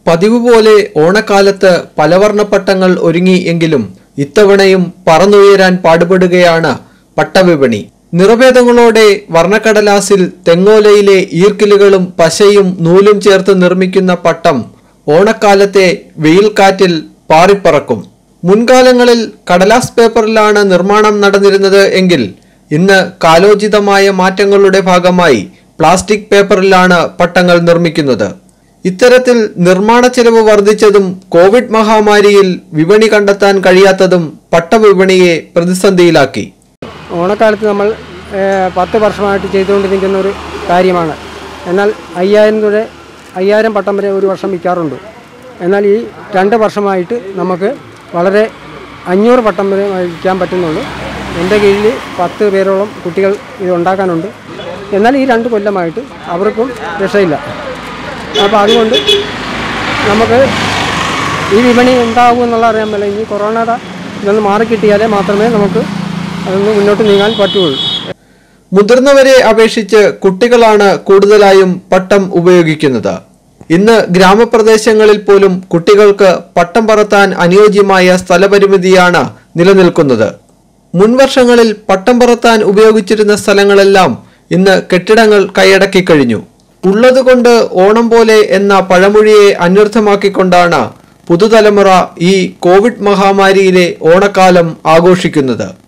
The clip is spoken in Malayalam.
പതിവ് പോലെ ഓണക്കാലത്ത് പലവർണ്ണ പട്ടങ്ങൾ ഒരുങ്ങി എങ്കിലും ഇത്തവണയും പറന്നുയരാൻ പാടുപെടുകയാണ് പട്ടവിപണി നിറഭേദങ്ങളോടെ വർണ്ണക്കടലാസിൽ തെങ്ങോലയിലെ ഈർക്കിലുകളും പശയും നൂലും ചേർത്ത് നിർമ്മിക്കുന്ന പട്ടം ഓണക്കാലത്തെ വെയിൽക്കാറ്റിൽ പാറിപ്പറക്കും മുൻകാലങ്ങളിൽ കടലാസ് പേപ്പറിലാണ് നിർമ്മാണം നടന്നിരുന്നത് എങ്കിൽ ഇന്ന് കാലോചിതമായ മാറ്റങ്ങളുടെ ഭാഗമായി പ്ലാസ്റ്റിക് പേപ്പറിലാണ് പട്ടങ്ങൾ നിർമ്മിക്കുന്നത് ഇത്തരത്തിൽ നിർമ്മാണ ചെലവ് വർദ്ധിച്ചതും കോവിഡ് മഹാമാരിയിൽ വിപണി കണ്ടെത്താൻ കഴിയാത്തതും പട്ടവിപണിയെ പ്രതിസന്ധിയിലാക്കി ഓണക്കാലത്ത് നമ്മൾ ഏഹ്, പത്ത് വർഷമായിട്ട് ചെയ്തുകൊണ്ടിരിക്കുന്ന ഒരു കാര്യമാണ് എന്നാൽ അയ്യായിരം തുക അയ്യായിരം പട്ടം വരെ ഒരു വർഷം വിൽക്കാറുണ്ട് എന്നാൽ ഈ രണ്ട് വർഷമായിട്ട് നമുക്ക് വളരെ അഞ്ഞൂറ് പട്ടം വരെ വിൽക്കാൻ പറ്റുന്നുള്ളൂ എൻ്റെ കീഴിൽ പത്ത് പേരോളം കുട്ടികൾ ഇത് ഉണ്ടാക്കാനുണ്ട് എന്നാൽ ഈ രണ്ട് കൊല്ലമായിട്ട് അവർക്കും രക്ഷയില്ല അപ്പോൾ അതുകൊണ്ട് നമുക്ക് ഈ വിപണി എന്താകും എന്നുള്ള അറിയാൻ പറ്റില്ല ഇനി കൊറോണയുടെ ഇതൊന്ന് മാറിക്കിട്ടിയാലേ മാത്രമേ നമുക്ക് അതൊന്ന് മുന്നോട്ട് നീങ്ങാൻ പറ്റുള്ളൂ മുതിർന്നവരെ അപേക്ഷിച്ച് കുട്ടികളാണ് കൂടുതലായും പട്ടം ഉപയോഗിക്കുന്നത് ഇന്ന് ഗ്രാമപ്രദേശങ്ങളിൽ പോലും കുട്ടികൾക്ക് പട്ടം പറത്താൻ അനുയോജ്യമായ സ്ഥലപരിമിതിയാണ് നിലനിൽക്കുന്നത് മുൻവർഷങ്ങളിൽ പട്ടം പറത്താൻ ഉപയോഗിച്ചിരുന്ന സ്ഥലങ്ങളെല്ലാം ഇന്ന് കെട്ടിടങ്ങൾ കൈയടക്കി കഴിഞ്ഞു ഉള്ളതുകൊണ്ട് ഓണം പോലെ എന്ന പഴമൊഴിയെ അന്വർത്ഥമാക്കിക്കൊണ്ടാണ് പുതുതലമുറ ഈ കോവിഡ് മഹാമാരിയിലെ ഓണക്കാലം ആഘോഷിക്കുന്നത്